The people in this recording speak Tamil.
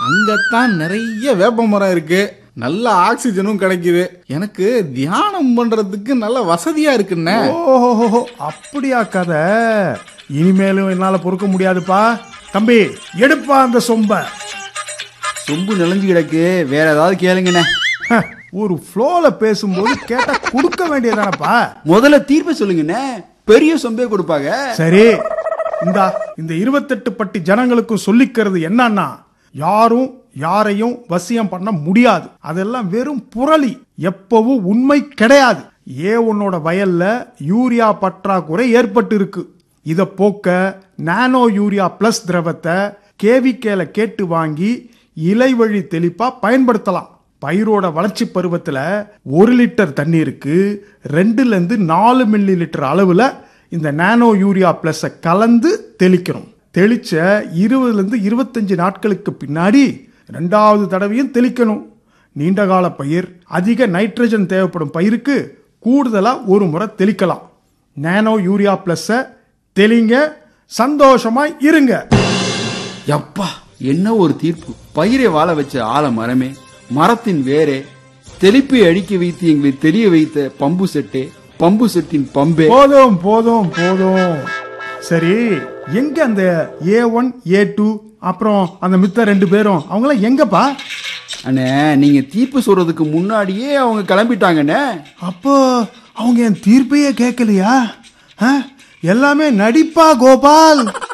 அங்கத்தான் நிறைய வேப்ப மரம் இருக்கு நல்ல ஆக்சிஜனும் கிடைக்குது எனக்கு தியானம் பண்றதுக்கு நல்ல வசதியா இருக்குண்ணே ஓஹோ அப்படியா கதை இனிமேலும் என்னால பொறுக்க முடியாதுப்பா தம்பி எடுப்பா அந்த சொம்ப சொம்பு நிலஞ்சு கிடக்கு வேற ஏதாவது கேளுங்கண்ணே ஹ, ஒரு ஃப்ளோல பேசும்போது கேட்டா கொடுக்க வேண்டியதானப்பா முதல்ல தீர்ப்பை சொல்லுங்கண்ணே பெரிய சொம்பே கொடுப்பாங்க சரி இந்தா இந்த இருபத்தெட்டு பட்டி ஜனங்களுக்கும் சொல்லிக்கிறது என்னன்னா யாரும் யாரையும் வசியம் பண்ண முடியாது அதெல்லாம் வெறும் புரளி எப்பவும் உண்மை கிடையாது ஏ உன்னோட வயல்ல யூரியா பற்றாக்குறை ஏற்பட்டு இருக்கு இத போக்க நானோ யூரியா பிளஸ் திரவத்தை கேவிகேல கேட்டு வாங்கி இலை வழி தெளிப்பா பயன்படுத்தலாம் பயிரோட வளர்ச்சி பருவத்துல ஒரு லிட்டர் தண்ணீருக்கு ரெண்டுல இருந்து நாலு மில்லி லிட்டர் அளவுல இந்த நானோ யூரியா பிளஸ் கலந்து தெளிக்கணும் தெளிச்ச இருபதுல இருந்து இருபத்தஞ்சு நாட்களுக்கு பின்னாடி ரெண்டாவது தடவையும் தெளிக்கணும் நீண்டகால பயிர் அதிக நைட்ரஜன் தேவைப்படும் பயிருக்கு கூடுதலா ஒரு முறை தெளிக்கலாம் நானோ யூரியா பிளஸ் தெளிங்க சந்தோஷமா இருங்க யப்பா என்ன ஒரு தீர்ப்பு பயிரை வாழ வச்ச ஆல மரமே மரத்தின் வேரே தெளிப்பை அடிக்க வைத்து எங்களை தெளிய வைத்த பம்பு செட்டே பம்பு செட்டின் பம்பே போதும் போதும் போதும் சரி எங்க அந்த ஏ ஒன் ஏ டூ அப்புறம் அந்த மித்த ரெண்டு பேரும் அவங்களாம் எங்கப்பா அண்ணே நீங்க தீர்ப்பு சொல்றதுக்கு முன்னாடியே அவங்க கிளம்பிட்டாங்கண்ணே அப்போ அவங்க என் தீர்ப்பையே கேட்கலையா ஆ? எல்லாமே நடிப்பா கோபால்